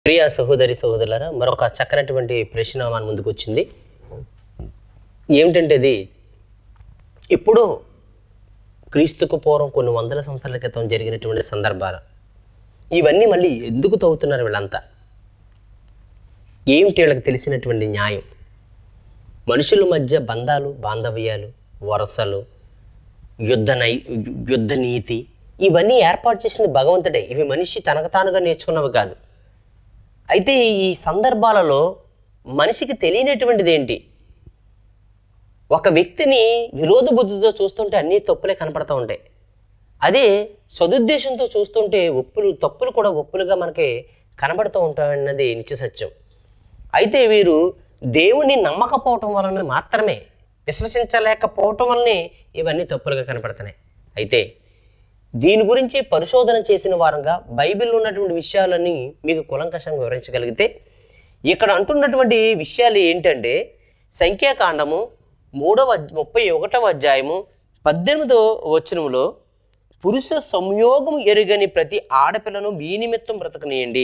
ప్రియ సహోదరి సహోదరులారా మరొక చక్కనటువంటి ప్రశ్న మన ముందుకు వచ్చింది ఏమిటంటే అది ఇప్పుడు క్రీస్తుకు పూర్వం కొన్ని వందల సంవత్సరాల క్రితం జరిగినటువంటి సందర్భాలు ఇవన్నీ మళ్ళీ ఎందుకు తవ్వుతున్నారు వీళ్ళంతా ఏమిటి వీళ్ళకి తెలిసినటువంటి న్యాయం మనుషుల మధ్య బంధాలు బాంధవ్యాలు వరసలు యుద్ధ నై యుద్ధ నీతి ఇవన్నీ ఏర్పాటు చేసింది భగవంతుడే ఇవి మనిషి తనకు తానుగా నేర్చుకున్నవి కాదు అయితే ఈ సందర్భాలలో మనిషికి తెలియనటువంటిది ఏంటి ఒక వ్యక్తిని విరోధ బుద్ధితో చూస్తుంటే అన్నీ తప్పులే కనపడతా ఉంటాయి అదే సదుద్దేశంతో చూస్తుంటే ఒప్పులు తప్పులు కూడా ఒప్పులుగా మనకి కనబడుతూ ఉంటాయన్నది నిత్య సత్యం అయితే వీరు దేవుని నమ్మకపోవటం వలన మాత్రమే విశ్వసించలేకపోవటం వల్లనే ఇవన్నీ తప్పులుగా కనపడుతున్నాయి అయితే దీని గురించి పరిశోధన చేసిన వారంగా బైబిల్లో ఉన్నటువంటి విషయాలన్నీ మీకు కులంకషంగా వివరించగలిగితే ఇక్కడ అంటున్నటువంటి విషయాలు ఏంటంటే సంఖ్యాకాండము మూడవ అధ్య- ముప్పై ఒకటవ అధ్యాయము పద్దెనిమిదవ వచనములో పురుష సంయోగం ఎరుగని ప్రతి ఆడపిల్లను మీ నిమిత్తం బ్రతకనీయండి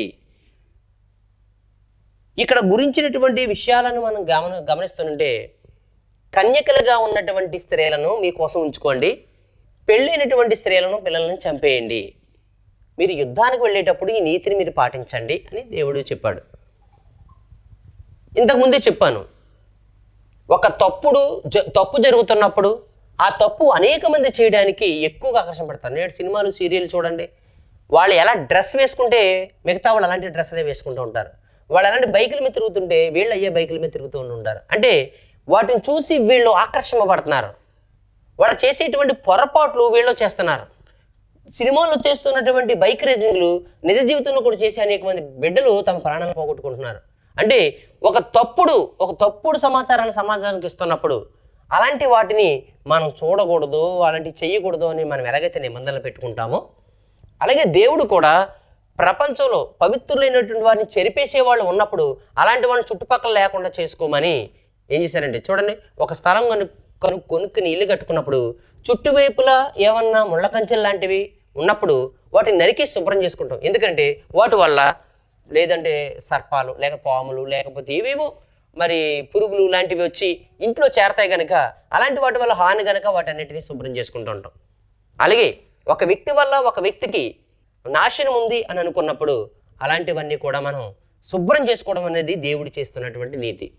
ఇక్కడ గురించినటువంటి విషయాలను మనం గమన గమనిస్తుంటే కన్యకలుగా ఉన్నటువంటి స్త్రీలను మీకోసం ఉంచుకోండి పెళ్ళైనటువంటి స్త్రీలను పిల్లలను చంపేయండి మీరు యుద్ధానికి వెళ్ళేటప్పుడు ఈ నీతిని మీరు పాటించండి అని దేవుడు చెప్పాడు ఇంతకుముందే చెప్పాను ఒక తప్పుడు జ తప్పు జరుగుతున్నప్పుడు ఆ తప్పు అనేక మంది చేయడానికి ఎక్కువగా ఆకర్షణపడతారు నేడు సినిమాలు సీరియల్ చూడండి వాళ్ళు ఎలా డ్రెస్ వేసుకుంటే మిగతా వాళ్ళు అలాంటి డ్రెస్లే వేసుకుంటూ ఉంటారు వాళ్ళు అలాంటి బైకుల మీద తిరుగుతుంటే వీళ్ళు అయ్యే బైకుల మీద తిరుగుతూ ఉంటారు అంటే వాటిని చూసి వీళ్ళు ఆకర్షింపబడుతున్నారు వాళ్ళు చేసేటువంటి పొరపాట్లు వీళ్ళు చేస్తున్నారు సినిమాల్లో చేస్తున్నటువంటి బైక్ రేసింగ్లు నిజ జీవితంలో కూడా చేసే అనేక మంది బిడ్డలు తమ ప్రాణాలను పోగొట్టుకుంటున్నారు అంటే ఒక తప్పుడు ఒక తప్పుడు సమాచారాన్ని సమాజానికి ఇస్తున్నప్పుడు అలాంటి వాటిని మనం చూడకూడదు అలాంటివి చేయకూడదు అని మనం ఎలాగైతే నిబంధనలు పెట్టుకుంటామో అలాగే దేవుడు కూడా ప్రపంచంలో పవిత్రులైనటువంటి వారిని చెరిపేసే వాళ్ళు ఉన్నప్పుడు అలాంటి వాళ్ళని చుట్టుపక్కల లేకుండా చేసుకోమని ఏం చేశారంటే చూడండి ఒక స్థలం కను కను కొనుక్కుని ఇల్లు కట్టుకున్నప్పుడు చుట్టువైపులా ఏమన్నా ముళ్ళ కంచెలు లాంటివి ఉన్నప్పుడు వాటిని నరికి శుభ్రం చేసుకుంటాం ఎందుకంటే వాటి వల్ల లేదంటే సర్పాలు లేక పాములు లేకపోతే ఏవేవో మరి పురుగులు లాంటివి వచ్చి ఇంట్లో చేరతాయి కనుక అలాంటి వాటి వల్ల హాని కనుక వాటన్నిటిని శుభ్రం చేసుకుంటూ ఉంటాం అలాగే ఒక వ్యక్తి వల్ల ఒక వ్యక్తికి నాశనం ఉంది అని అనుకున్నప్పుడు అలాంటివన్నీ కూడా మనం శుభ్రం చేసుకోవడం అనేది దేవుడు చేస్తున్నటువంటి నీతి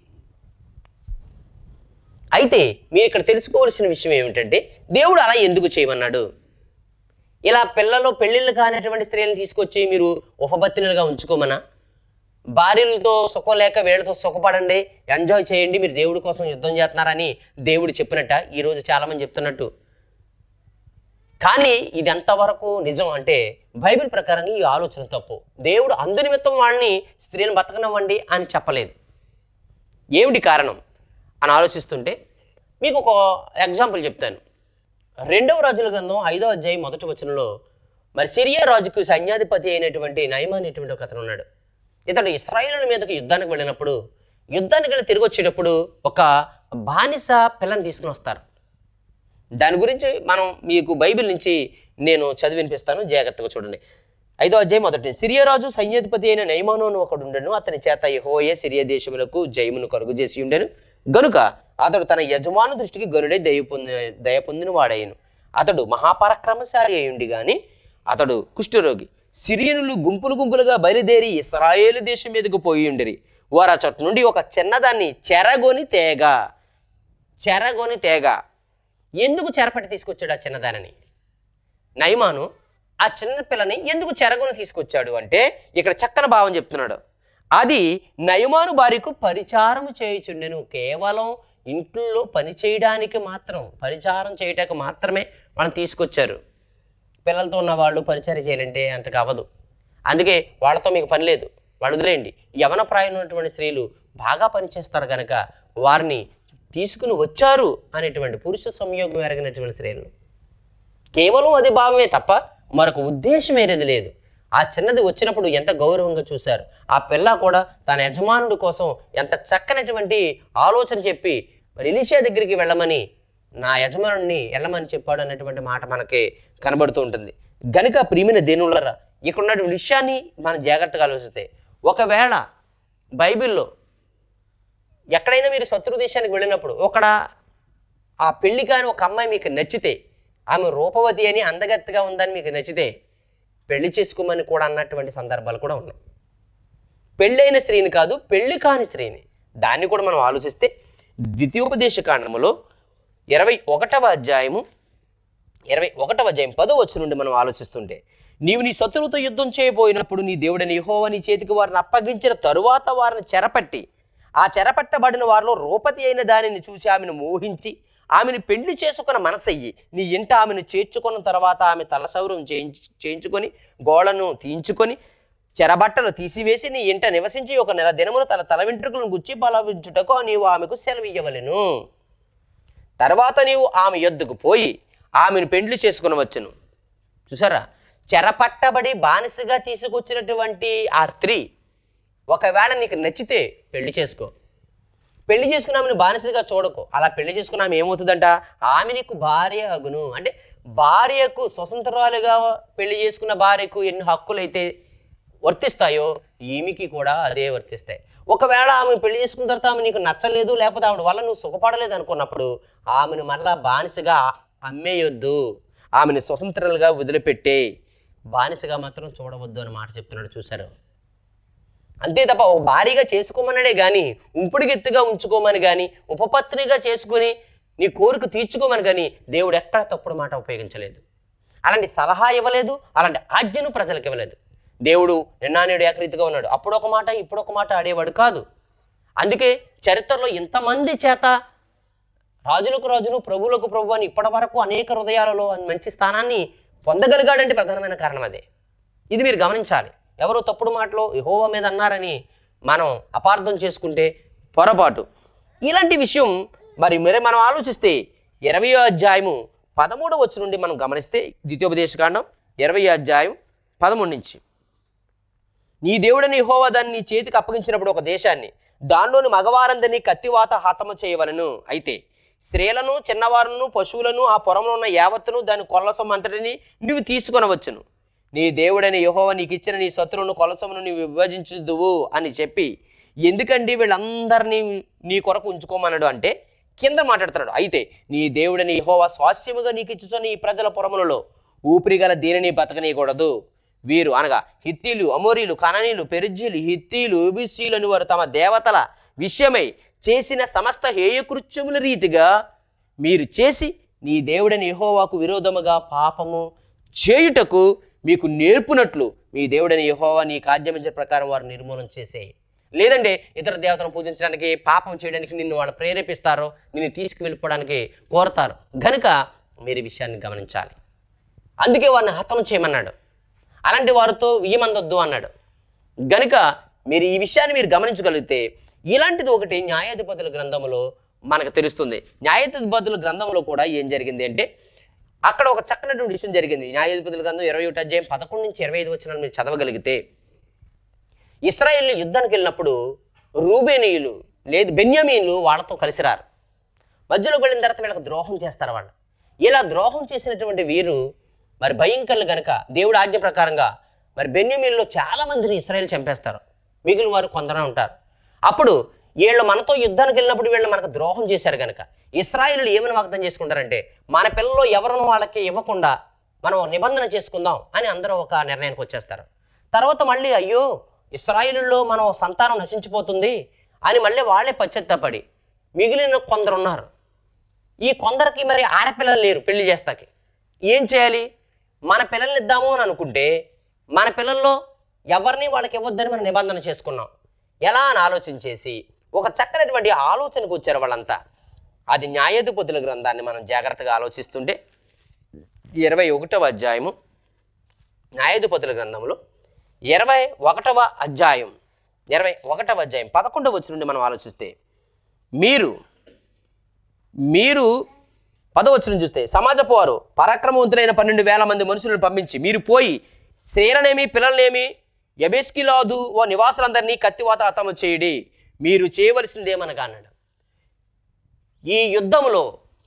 అయితే మీరు ఇక్కడ తెలుసుకోవాల్సిన విషయం ఏమిటంటే దేవుడు అలా ఎందుకు చేయమన్నాడు ఇలా పిల్లలు పెళ్ళిళ్ళు కానటువంటి స్త్రీలను తీసుకొచ్చి మీరు ఉపపత్నులుగా ఉంచుకోమనా భార్యలతో సుఖం లేక వీళ్ళతో సుఖపడండి ఎంజాయ్ చేయండి మీరు దేవుడి కోసం యుద్ధం చేస్తున్నారని దేవుడు చెప్పినట్ట ఈరోజు చాలామంది చెప్తున్నట్టు కానీ ఇది ఎంతవరకు నిజం అంటే బైబిల్ ప్రకారంగా ఈ ఆలోచన తప్పు దేవుడు అందు నిమిత్తం వాళ్ళని స్త్రీని బతకనివ్వండి అని చెప్పలేదు ఏమిటి కారణం అని ఆలోచిస్తుంటే మీకు ఒక ఎగ్జాంపుల్ చెప్తాను రెండవ రాజుల గ్రంథం ఐదవ అధ్యాయం మొదటి వచనంలో మరి సిరియా రాజుకు సైన్యాధిపతి అయినటువంటి నయమా అనేటువంటి ఒక అతను ఉన్నాడు ఇతడు ఇస్రాయేలుల మీదకి యుద్ధానికి వెళ్ళినప్పుడు యుద్ధానికి వెళ్ళి తిరిగి వచ్చేటప్పుడు ఒక బానిస పిల్లని తీసుకుని వస్తారు దాని గురించి మనం మీకు బైబిల్ నుంచి నేను చదివి వినిపిస్తాను జాగ్రత్తగా చూడండి ఐదో అధ్యాయం మొదటి సిరియా రాజు సైన్యాధిపతి అయిన నైమాను అని ఒకడు ఉండెను అతని చేత యెహోవా సిరియా దేశములకు జయమును కలుగు చేసి ఉండెను గనుక అతడు తన యజమాను దృష్టికి గనుడే దయ పొంది దయ పొందిన వాడయ్యను అతడు మహాపరాక్రమశాలి అయ్యుండి గాని అతడు కుష్ఠరోగి సిరియనులు గుంపులు గుంపులుగా బయలుదేరి ఇస్రాయేలు దేశం మీదకు పోయి ఉండిరి వారు ఆ చోట నుండి ఒక చిన్నదాన్ని చెరగొని తేగ చెరగొని తేగ ఎందుకు చెరపట్టి తీసుకొచ్చాడు ఆ చిన్నదానిని నయమాను ఆ చిన్న పిల్లని ఎందుకు చెరగొని తీసుకొచ్చాడు అంటే ఇక్కడ చక్కన భావం చెప్తున్నాడు అది నయమాను భార్యకు పరిచారం చేయుచుండెను కేవలం ఇంట్లో పని చేయడానికి మాత్రం పరిచారం చేయటానికి మాత్రమే మనం తీసుకొచ్చారు పిల్లలతో ఉన్న వాళ్ళు పరిచయం చేయాలంటే అంత అవ్వదు అందుకే వాళ్ళతో మీకు పని లేదు వాళ్ళు వదిలేయండి యవన ప్రాయం ఉన్నటువంటి స్త్రీలు బాగా పనిచేస్తారు కనుక వారిని తీసుకుని వచ్చారు అనేటువంటి పురుష సంయోగం ఎరగినటువంటి స్త్రీలను కేవలం అది భావమే తప్ప మరొక ఉద్దేశం ఏది లేదు ఆ చిన్నది వచ్చినప్పుడు ఎంత గౌరవంగా చూశారు ఆ పిల్ల కూడా తన యజమానుడి కోసం ఎంత చక్కనటువంటి ఆలోచన చెప్పి మరి ఎలిషా దగ్గరికి వెళ్ళమని నా యజమానుడిని వెళ్ళమని చెప్పాడు అన్నటువంటి మాట మనకి కనబడుతూ ఉంటుంది గనుక ప్రియమైన దేనులరా ఇక్కడ ఉన్నటువంటి విషయాన్ని మనం జాగ్రత్తగా ఆలోచిస్తే ఒకవేళ బైబిల్లో ఎక్కడైనా మీరు శత్రు దేశానికి వెళ్ళినప్పుడు ఒకడ ఆ పెళ్లి కాని ఒక అమ్మాయి మీకు నచ్చితే ఆమె రూపవతి అని అందగత్తగా ఉందని మీకు నచ్చితే పెళ్లి చేసుకోమని కూడా అన్నటువంటి సందర్భాలు కూడా ఉన్నాయి పెళ్ళైన స్త్రీని కాదు పెళ్లి కాని స్త్రీని దాన్ని కూడా మనం ఆలోచిస్తే ద్వితీయోపదేశ కాండములో ఇరవై ఒకటవ అధ్యాయము ఇరవై ఒకటవ అధ్యాయం పదో వచ్చి నుండి మనం ఆలోచిస్తుంటే నీవు నీ శత్రువుతో యుద్ధం చేయబోయినప్పుడు నీ దేవుడని యెహోవా నీ చేతికి వారిని అప్పగించిన తరువాత వారిని చెరపట్టి ఆ చెరపట్టబడిన వారిలో రూపతి అయిన దానిని చూసి ఆమెను మోహించి ఆమెను పెళ్లి చేసుకున్న మనసయ్యి నీ ఇంట ఆమెను చేర్చుకున్న తర్వాత ఆమె తలసౌరం చేయించు చేయించుకొని గోడను తీయించుకొని చెరబట్టలు తీసివేసి నీ ఇంట నివసించి ఒక నెల దినమును తన తల వెంట్రుకలను గుచ్చి బలవించుటకు నీవు ఆమెకు సెలవియ్యవలెను తర్వాత నీవు ఆమె యొద్దకు పోయి ఆమెను పెండ్లి చేసుకునవచ్చును చూసారా చెరపట్టబడి బానిసగా తీసుకొచ్చినటువంటి ఆ స్త్రీ ఒకవేళ నీకు నచ్చితే పెళ్లి చేసుకో పెళ్లి చేసుకున్న ఆమెను బానిసగా చూడకు అలా పెళ్లి చేసుకున్న ఆమె ఏమవుతుందంట ఆమె నీకు భార్య అగును అంటే భార్యకు స్వతంత్రాలుగా పెళ్లి చేసుకున్న భార్యకు ఎన్ని హక్కులైతే వర్తిస్తాయో ఈమెకి కూడా అదే వర్తిస్తాయి ఒకవేళ ఆమె పెళ్లి చేసుకున్న తర్వాత ఆమె నీకు నచ్చలేదు లేకపోతే ఆవిడ వల్ల నువ్వు సుఖపడలేదు అనుకున్నప్పుడు ఆమెను మళ్ళా బానిసగా అమ్మేయొద్దు ఆమెను స్వతంత్రాలుగా వదిలిపెట్టే బానిసగా మాత్రం చూడవద్దు అని మాట చెప్తున్నాడు చూశారు అంతే తప్ప ఒక భారీగా చేసుకోమన్నాడే కానీ ఉంపుడుగెత్తుగా ఉంచుకోమని కానీ ఉపపత్నిగా చేసుకొని నీ కోరిక తీర్చుకోమని కానీ దేవుడు ఎక్కడ తప్పుడు మాట ఉపయోగించలేదు అలాంటి సలహా ఇవ్వలేదు అలాంటి ఆజ్ఞను ప్రజలకు ఇవ్వలేదు దేవుడు నిన్నా నేడు ఏకరీతిగా ఉన్నాడు అప్పుడు ఒక మాట ఇప్పుడు ఒక మాట ఆడేవాడు కాదు అందుకే చరిత్రలో ఇంతమంది చేత రాజులకు రాజును ప్రభువులకు ప్రభు అని ఇప్పటి వరకు అనేక హృదయాలలో మంచి స్థానాన్ని పొందగలిగాడంటే ప్రధానమైన కారణం అదే ఇది మీరు గమనించాలి ఎవరో తప్పుడు మాటలో యెహోవా మీద అన్నారని మనం అపార్థం చేసుకుంటే పొరపాటు ఇలాంటి విషయం మరి మరి మనం ఆలోచిస్తే ఇరవై అధ్యాయము పదమూడు వచ్చి నుండి మనం గమనిస్తే ద్వితీయోపదేశకాండం ఇరవై అధ్యాయం పదమూడు నుంచి నీ దేవుడని యెహోవా దాన్ని నీ చేతికి అప్పగించినప్పుడు ఒక దేశాన్ని దానిలోని మగవారందరినీ కత్తివాత హతము చేయవలను అయితే స్త్రీలను చిన్నవారును పశువులను ఆ పొలంలో ఉన్న యావత్తును దాని కొల్లసం అంతటిని నువ్వు తీసుకొనవచ్చును నీ దేవుడని యెహోవా నీకు ఇచ్చిన నీ శత్రువును కొలసమును నీవు విభజించుదువు అని చెప్పి ఎందుకండి వీళ్ళందరినీ నీ కొరకు ఉంచుకోమన్నాడు అంటే కింద మాట్లాడుతున్నాడు అయితే నీ దేవుడని యెహోవా స్వాస్యముగా నీకు ఇచ్చుచున్న ఈ ప్రజల పొరములలో ఊపిరిగల దీనిని బతకనీయకూడదు వీరు అనగా హిత్తీలు అమోరీలు కననీలు పెరిజ్జీలు హిత్తీలు ఉబిసీలు అని వారు తమ దేవతల విషయమై చేసిన సమస్త హేయకృత్యముల రీతిగా మీరు చేసి నీ దేవుడని యెహోవాకు విరోధముగా పాపము చేయుటకు మీకు నేర్పునట్లు మీ దేవుడని యెహోవా నీ ఆజ్ఞాపించిన ప్రకారం వారు నిర్మూలన చేసేయి లేదంటే ఇతర దేవతలను పూజించడానికి పాపం చేయడానికి నిన్ను వాళ్ళు ప్రేరేపిస్తారో నిన్ను తీసుకువెళ్ళిపోవడానికి కోరతారు గనుక మీరు ఈ విషయాన్ని గమనించాలి అందుకే వారిని హతం చేయమన్నాడు అలాంటి వారితో వియ్యమందొద్దు అన్నాడు గనుక మీరు ఈ విషయాన్ని మీరు గమనించగలిగితే ఇలాంటిది ఒకటి న్యాయాధిపతుల గ్రంథంలో మనకు తెలుస్తుంది న్యాయాధిపతుల గ్రంథంలో కూడా ఏం జరిగింది అంటే అక్కడ ఒక చక్కనటువంటి విషయం జరిగింది న్యాయాధిపతుల గ్రంథం ఇరవై ఒకటి అధ్యాయం పదకొండు నుంచి ఇరవై ఐదు వచ్చిన మీరు చదవగలిగితే ఇస్రాయేల్ యుద్ధానికి వెళ్ళినప్పుడు రూబేనీయులు లేదు బెన్యామీన్లు వాళ్ళతో కలిసి రారు మధ్యలోకి వెళ్ళిన తర్వాత వీళ్ళకి ద్రోహం చేస్తారు వాళ్ళు ఇలా ద్రోహం చేసినటువంటి వీరు మరి భయంకరులు గనక దేవుడి ఆజ్ఞ ప్రకారంగా మరి బెన్యమీన్లో చాలా మందిని ఇస్రాయేల్ చంపేస్తారు మిగిలిన వారు కొందరే ఉంటారు అప్పుడు వీళ్ళు మనతో యుద్ధానికి వెళ్ళినప్పుడు వీళ్ళు మనకు ద్రోహం చేశారు గనక ఇస్రాయేలు ఏమని వాగ్దానం చేసుకుంటారంటే మన పిల్లలు ఎవరిని వాళ్ళకి ఇవ్వకుండా మనం నిబంధన చేసుకుందాం అని అందరూ ఒక నిర్ణయానికి వచ్చేస్తారు తర్వాత మళ్ళీ అయ్యో ఇస్రాయిలుల్లో మనం సంతానం నశించిపోతుంది అని మళ్ళీ వాళ్ళే పశ్చాత్తాపడి మిగిలిన కొందరు ఉన్నారు ఈ కొందరికి మరి ఆడపిల్లలు లేరు పెళ్లి చేస్తాకి ఏం చేయాలి మన పిల్లల్ని ఇద్దాము అని అనుకుంటే మన పిల్లల్లో ఎవరిని వాళ్ళకి ఇవ్వద్దని మనం నిబంధన చేసుకున్నాం ఎలా అని ఆలోచించేసి ఒక చక్కనటువంటి ఆలోచనకు వచ్చారు వాళ్ళంతా అది న్యాయాధిపతుల గ్రంథాన్ని మనం జాగ్రత్తగా ఆలోచిస్తుంటే ఇరవై ఒకటవ అధ్యాయము న్యాయాధిపతుల గ్రంథంలో ఇరవై ఒకటవ అధ్యాయం ఇరవై ఒకటవ అధ్యాయం పదకొండవ వచ్చి నుండి మనం ఆలోచిస్తే మీరు మీరు పదవచ్చును చూస్తే సమాజపు వారు పరాక్రమవంతులైన పన్నెండు వేల మంది మనుషులను పంపించి మీరు పోయి స్త్రీలనేమి పిల్లలనేమి యబేస్కిలాదు ఓ నివాసులందరినీ కత్తివాత హతము చేయడి మీరు చేయవలసిందేమనగా అన్నాడు ఈ యుద్ధములో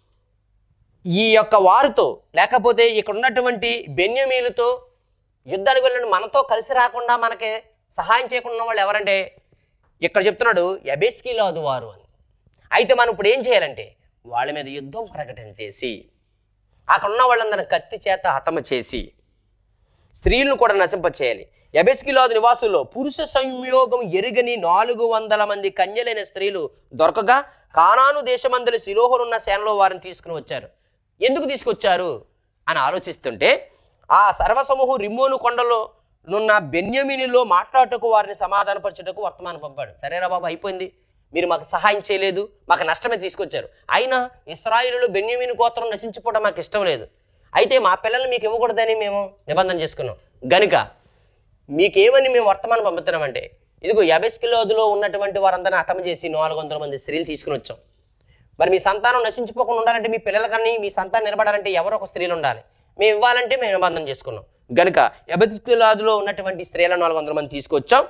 ఈ యొక్క వారితో లేకపోతే ఇక్కడ ఉన్నటువంటి బెన్యమీలతో యుద్ధానికి వెళ్ళిన మనతో కలిసి రాకుండా మనకి సహాయం చేయకుండా ఉన్న వాళ్ళు ఎవరంటే ఇక్కడ చెప్తున్నాడు ఎబెస్కిలాదు వారు అని అయితే మనం ఇప్పుడు ఏం చేయాలంటే వాళ్ళ మీద యుద్ధం ప్రకటన చేసి అక్కడ ఉన్న వాళ్ళందరిని కత్తి చేత హతమ చేసి స్త్రీలను కూడా నశింపచేయాలి ఎబెస్కిలాదు నివాసుల్లో పురుష సంయోగం ఎరుగని నాలుగు వందల మంది కన్యలైన స్త్రీలు దొరకగా కానాను దేశమందలి శిలోహనున్న సేనలో వారిని తీసుకుని వచ్చారు ఎందుకు తీసుకొచ్చారు అని ఆలోచిస్తుంటే ఆ సర్వసమూహం రిమ్మోను కొండలో నున్న బెన్యమినిలో మాట్లాడటకు వారిని సమాధానపరచుటకు వర్తమానం పంపాడు సరేరా బాబు అయిపోయింది మీరు మాకు సహాయం చేయలేదు మాకు నష్టమే తీసుకొచ్చారు అయినా ఇస్రాయిలు బెన్యమిని గోత్రం నశించిపోవడం మాకు ఇష్టం లేదు అయితే మా పిల్లల్ని మీకు ఇవ్వకూడదని మేము నిబంధన చేసుకున్నాం గనుక మీకేమని మేము వర్తమానం పంపుతున్నామంటే ఇదిగో యబెస్కిలోదులో ఉన్నటువంటి వారందరిని హతం చేసి నాలుగు వందల మంది స్త్రీలు తీసుకుని వచ్చాం మరి మీ సంతానం నశించిపోకుండా ఉండాలంటే మీ పిల్లలకని మీ సంతానం నిలబడాలంటే ఎవరో ఒక స్త్రీలు ఉండాలి మేము ఇవ్వాలంటే మేము నిబంధన చేసుకున్నాం గనుక యబెస్కిలాదులో ఉన్నటువంటి స్త్రీలను నాలుగు వందల మంది తీసుకొచ్చాం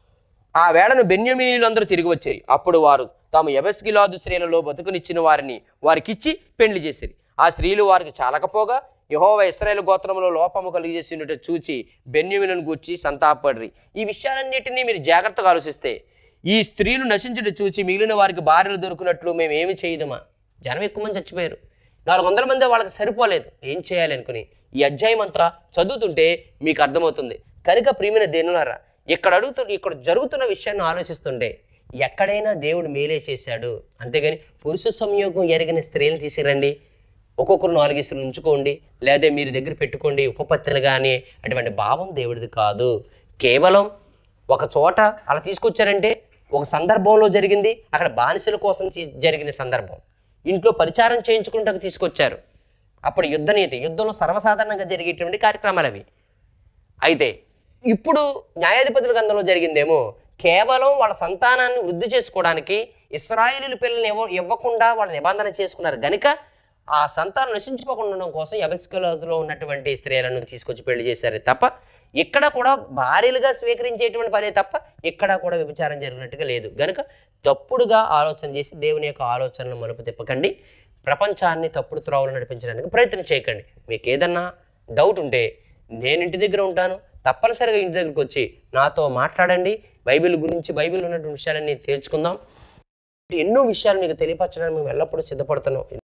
ఆ వేళను బెన్యమీనులందరూ తిరిగి వచ్చాయి అప్పుడు వారు తాము యబస్గిలాదు స్త్రీలలో బతుకునిచ్చిన వారిని వారికిచ్చి పెళ్లి చేసిరి ఆ స్త్రీలు వారికి చాలకపోగా యహోవ ఇస్రాయేల్ గోత్రంలో లోపము కలిగజేసినట్టు చూచి బెన్యమిలను గూర్చి సంతాపడ్రి ఈ విషయాలన్నిటినీ మీరు జాగ్రత్తగా ఆలోచిస్తే ఈ స్త్రీలు నశించుట చూచి మిగిలిన వారికి భార్యలు దొరికినట్లు మేము ఏమి చేయదమా జనం ఎక్కువ మంది చచ్చిపోయారు నాలుగు వందల మంది వాళ్ళకి సరిపోలేదు ఏం చేయాలి అనుకుని ఈ అధ్యాయం అంతా చదువుతుంటే మీకు అర్థమవుతుంది కనుక ప్రియమైన దేనులారా ఇక్కడ అడుగుతు ఇక్కడ జరుగుతున్న విషయాన్ని ఆలోచిస్తుంటే ఎక్కడైనా దేవుడు మేలే చేశాడు అంతేగాని పురుష సంయోగం ఎరిగిన స్త్రీలను తీసిరండి ఒక్కొక్కరు నాలుగు ఇసులు ఉంచుకోండి లేదా మీరు దగ్గర పెట్టుకోండి ఉపపత్తులు కానీ అటువంటి భావం దేవుడిది కాదు కేవలం ఒక చోట అలా తీసుకొచ్చారంటే ఒక సందర్భంలో జరిగింది అక్కడ బానిసల కోసం తీ- జరిగిన సందర్భం ఇంట్లో పరిచారం చేయించుకుంటూ తీసుకొచ్చారు అప్పుడు యుద్ధనీతి యుద్ధంలో సర్వసాధారణంగా జరిగేటువంటి కార్యక్రమాలు అవి అయితే ఇప్పుడు న్యాయాధిపతుల గ్రంథంలో జరిగిందేమో కేవలం వాళ్ళ సంతానాన్ని వృద్ధి చేసుకోవడానికి ఇస్రాయేలీల పిల్లల్ని ఇవ్వ ఇవ్వకుండా వాళ్ళ నిబంధన చేసుకున్నారు గనుక ఆ సంతానం నశించుకోకుండా ఉండడం కోసం యబస్కలో ఉన్నటువంటి స్త్రీలను తీసుకొచ్చి పెళ్లి చేశారు తప్ప ఇక్కడ కూడా భార్యలుగా స్వీకరించేటువంటి పనే తప్ప ఇక్కడ కూడా వ్యభిచారం జరిగినట్టుగా లేదు గనుక తప్పుడుగా ఆలోచన చేసి దేవుని యొక్క ఆలోచనను మలుపు తిప్పకండి ప్రపంచాన్ని తప్పుడు త్రోవలు నడిపించడానికి ప్రయత్నం చేయకండి మీకు ఏదన్నా డౌట్ ఉంటే నేను ఇంటి దగ్గర ఉంటాను తప్పనిసరిగా ఇంటి దగ్గరికి వచ్చి నాతో మాట్లాడండి బైబిల్ గురించి బైబిల్ ఉన్నటువంటి విషయాలన్నీ తేల్చుకుందాం ఎన్నో విషయాలు మీకు తెలియపరచడానికి మేము ఎల్లప్పుడూ సిద్ధపడుతున్నాం